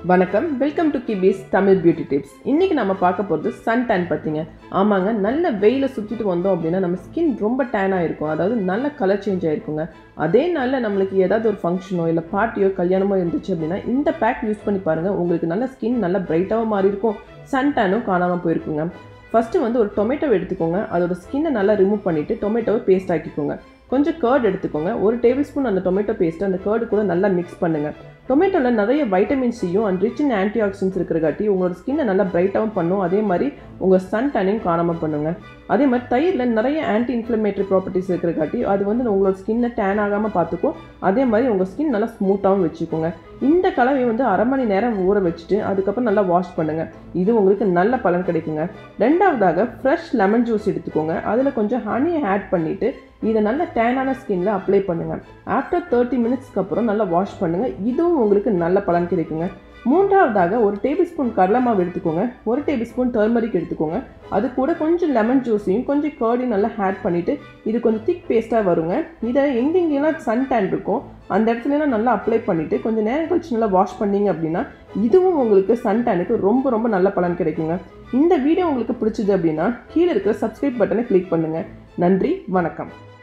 வணக்கம் welcome to கிபிஸ் Tamil beauty tips இன்றைக்கி நம்ம பார்க்க போகிறது சன் டேன் பற்றிங்க ஆமாங்க நல்ல வெயில சுற்றிட்டு வந்தோம் அப்படின்னா நம்ம ஸ்கின் ரொம்ப டேன் ஆகிருக்கும் அதாவது நல்ல கலர் சேஞ்ச் ஆகிருக்குங்க அதே நாளில் நம்மளுக்கு ஏதாவது ஒரு ஃபங்க்ஷனோ இல்லை பார்ட்டியோ கல்யாணமோ இருந்துச்சு அப்படின்னா இந்த பேக் யூஸ் பண்ணி பாருங்கள் உங்களுக்கு நல்ல ஸ்கின் நல்லா பிரைட்டாகவும் மாறி இருக்கும் சன் டேனும் காணாமல் போயிருக்குங்க ஃபஸ்ட்டு வந்து ஒரு டொமேட்டோ எடுத்துக்கோங்க அதோட ஸ்கின்னை நல்லா ரிமூவ் பண்ணிவிட்டு டொமேட்டோவை பேஸ்ட் ஆக்கிக்கோங்க கொஞ்சம் கேர்ட் எடுத்துக்கோங்க ஒரு டேபிள் ஸ்பூன் அந்த டொமேட்டோ பேஸ்ட்டு அந்த கேர்டு கூட நல்லா மிக்ஸ் பண்ணுங்கள் டொமேட்டோவில் நிறைய வைட்டமின் சியும் and rich in antioxidants இருக்கிறகாட்டி உங்களோட ஸ்கின்னை நல்லா பிரைட்டாகவும் பண்ணும் அதே மாதிரி உங்கள் சன் டேனையும் காணாமல் பண்ணுங்க அதே மாதிரி தயிரில் நிறைய ஆன்டி இன்ஃப்ளமேட்டரி ப்ராப்பர்ட்டிஸ் இருக்கிறகாட்டி அது வந்து உங்களோட ஸ்கின்னை டேன் ஆகாமல் பார்த்துக்கும் அதே மாதிரி உங்கள் ஸ்கின் நல்லா ஸ்மூத்தாகவும் வச்சுக்கோங்க இந்த கலவையை வந்து அரை மணி நேரம் ஊற வச்சுட்டு அதுக்கப்புறம் நல்லா வாஷ் பண்ணுங்கள் இது உங்களுக்கு நல்ல பலன் கிடைக்குங்க ரெண்டாவதாக ஃப்ரெஷ் லெமன் ஜூஸ் எடுத்துக்கோங்க அதில் கொஞ்சம் ஹனியை ஆட் பண்ணிவிட்டு இதை நல்ல டேனான ஸ்கின்ல அப்ளை பண்ணுங்கள் ஆஃப்டர் தேர்ட்டி மினிட்ஸ்க்கு அப்புறம் நல்லா வாஷ் பண்ணுங்கள் இதுவும் உங்களுக்கு நல்ல பலன் கிடைக்குங்க மூன்றாவதாக ஒரு டேபிள் ஸ்பூன் கடலை மாவு எடுத்துக்கோங்க ஒரு டேபிள் ஸ்பூன் டர்மரிக் எடுத்துக்கோங்க அது கூட கொஞ்சம் லெமன் ஜூஸையும் கொஞ்சம் கேர்டையும் நல்லா ஆட் பண்ணிவிட்டு இது கொஞ்சம் திக் பேஸ்ட்டாக வருங்க இதை எங்கெங்கெல்லாம் சன் டேன் இருக்கும் அந்த இடத்துலலாம் நல்லா அப்ளை பண்ணிவிட்டு கொஞ்சம் நேரம் கழிச்சு நல்லா வாஷ் பண்ணீங்க அப்படின்னா இதுவும் உங்களுக்கு சன் டேனுக்கு ரொம்ப ரொம்ப நல்ல பலன் கிடைக்குங்க இந்த வீடியோ உங்களுக்கு பிடிச்சது அப்படின்னா கீழே இருக்கிற சப்ஸ்கிரைப் பட்டனை கிளிக் பண்ணுங்கள் நன்றி வணக்கம்